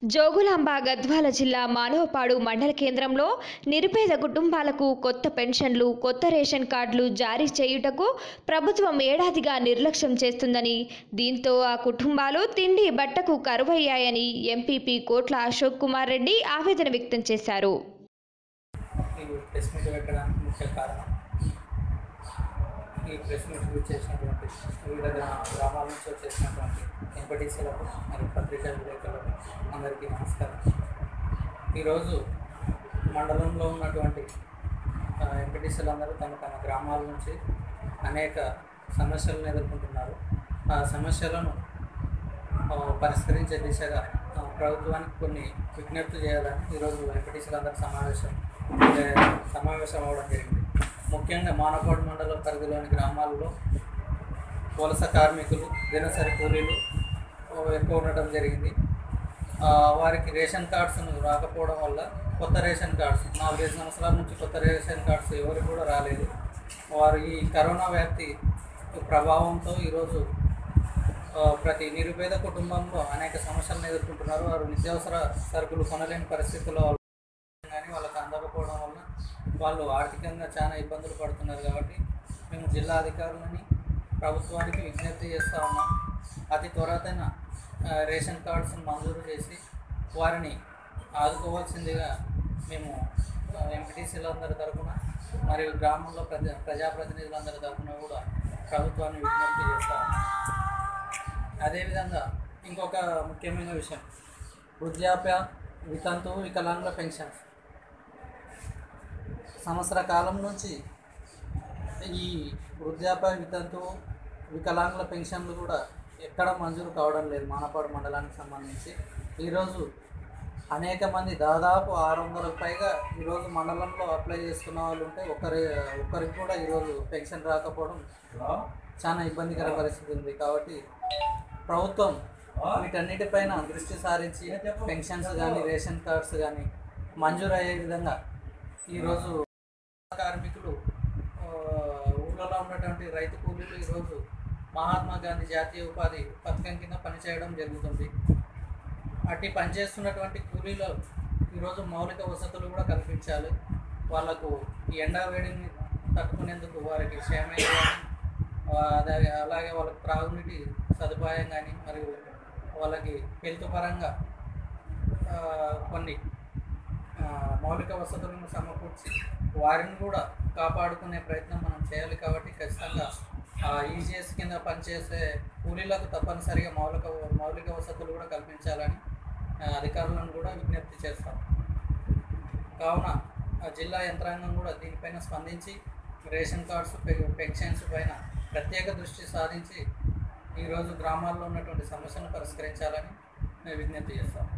జోగులాంబ గద్వాల జిల్లా మానవపాడు మండల కేంద్రంలో నిరుపేద కుటుంబాలకు కొత్త పెన్షన్లు కొత్త రేషన్ కార్డులు జారీ చేయుటకు ప్రభుత్వం ఏడాదిగా నిర్లక్ష్యం చేస్తుందని దీంతో ఆ కుటుంబాలు తిండి బట్టకు కరువయ్యాయని ఎంపీపీ కోట్ల అశోక్ కుమార్ రెడ్డి ఆవేదన వ్యక్తం చేశారు ఈ ప్రెస్ మీట్ పెట్టడానికి ముఖ్య కారణం ఈ ప్రెస్ మీట్ చేసినటువంటి వివిధ గ్రా- గ్రామాల నుంచి వచ్చేసినటువంటి ఎంపటీసీలకు మరియు పత్రికా విలేకరులకు అందరికీ నమస్కారం ఈరోజు మండలంలో ఉన్నటువంటి ఎంపటీసీలు అందరూ తమ తమ గ్రామాల నుంచి అనేక సమస్యలను ఎదుర్కొంటున్నారు ఆ సమస్యలను ఆ, పరిష్కరించే దిశగా ఆ, ప్రభుత్వానికి కొన్ని విజ్ఞప్తి చేయాలని ఈరోజు వెంకటేశ్వర అందరి సమావేశం ఏ, సమావేశం అవ్వడం జరిగింది ముఖ్యంగా మానపాడు మండల పరిధిలోని గ్రామాల్లో వలస కార్మికులు దినసరి కూలీలు ఆ, ఎక్కువ ఉండటం జరిగింది ఆ, వారికి రేషన్ కార్డ్స్ రాకపోవడం వల్ల కొత్త రేషన్ కార్డ్స్ నాలుగైదు సంవత్సరాల నుంచి కొత్త రేషన్ కార్డ్స్ ఎవరికి కూడా రాలేదు వారు ఈ కరోనా వ్యాప్తి ప్రభావంతో ఈరోజు ఆ, ప్రతి నిరుపేద కుటుంబంలో అనేక సమస్యలను ఎదుర్కొంటున్నారు వారు నిత్యావసర సరుకులు కొనలేని పరిస్థితుల్లో వాళ్ళు కానీ వాళ్ళకి అందకపోవడం వలన వాళ్ళు ఆర్థికంగా చాలా ఇబ్బందులు పడుతున్నారు కాబట్టి మేము జిల్లా అధికారులని ప్రభుత్వానికి విజ్ఞప్తి చేస్తూ ఉన్నాం అతి త్వరతైన ఆ, రేషన్ కార్డ్స్ని మంజూరు చేసి వారిని ఆదుకోవాల్సిందిగా మేము ఎంపీటీసీలందరి తరఫున మరియు గ్రామంలో ప్రజా ప్రజాప్రతినిధులందరి తరఫున కూడా ప్రభుత్వాన్ని విజ్ఞప్తి చేస్తా ఉన్నాం అదేవిధంగా ఇంకొక ముఖ్యమైన విషయం వృద్ధాప్య వితంతు వికలాంగుల పెన్షన్స్ సంవత్సర కాలం నుంచి ఈ వృద్ధాప్య వితంతు వికలాంగుల పెన్షన్లు కూడా ఎక్కడ మంజూరు కావడం లేదు మానపాడు మండలానికి సంబంధించి ఈరోజు అనేక మంది దాదాపు ఆరు వందలకు పైగా ఈరోజు మండలంలో అప్లై చేసుకున్న వాళ్ళు ఉంటే ఒకరి ఒకరికి కూడా ఈరోజు పెన్షన్ రాకపోవడం చాలా ఇబ్బందికర పరిస్థితి ఉంది కాబట్టి ప్రభుత్వం వీటన్నిటిపైన దృష్టి సారించి పెన్షన్స్ కానీ రేషన్ కార్డ్స్ కానీ మంజూరు అయ్యే విధంగా ఈరోజు కార్మికులు ఆ, ఊళ్ళలో ఉన్నటువంటి రైతు కూలీలు ఈరోజు మహాత్మా గాంధీ జాతీయ ఉపాధి పథకం కింద పనిచేయడం జరుగుతుంది అట్టి పనిచేస్తున్నటువంటి కూలీలు ఈరోజు మౌలిక వసతులు కూడా కల్పించాలి వాళ్ళకు ఈ ఎండా వేడిని తట్టుకునేందుకు వారికి క్షేమయ్య అలాగే అలాగే వాళ్ళకి త్రాగునీటి సదుపాయం కానీ మరియు వాళ్ళకి హెల్త్ పరంగా ఆ, కొన్ని ఆ, మౌలిక వసతులను సమకూర్చి వారిని కూడా కాపాడుకునే ప్రయత్నం మనం చేయాలి కాబట్టి ఖచ్చితంగా ఈజీఎస్ కింద పనిచేసే కూలీలకు తప్పనిసరిగా మౌలిక మౌలిక వసతులు కూడా కల్పించాలని ఆ, అధికారులను కూడా విజ్ఞప్తి చేస్తాం కావున ఆ జిల్లా యంత్రాంగం కూడా దీనిపైన స్పందించి రేషన్ కార్డ్స్ పె- పెన్షన్స్ పైన ప్రత్యేక దృష్టి సాధించి ఈరోజు గ్రామాల్లో ఉన్నటువంటి సమస్యలను పరిష్కరించాలని మేము విజ్ఞప్తి చేస్తాం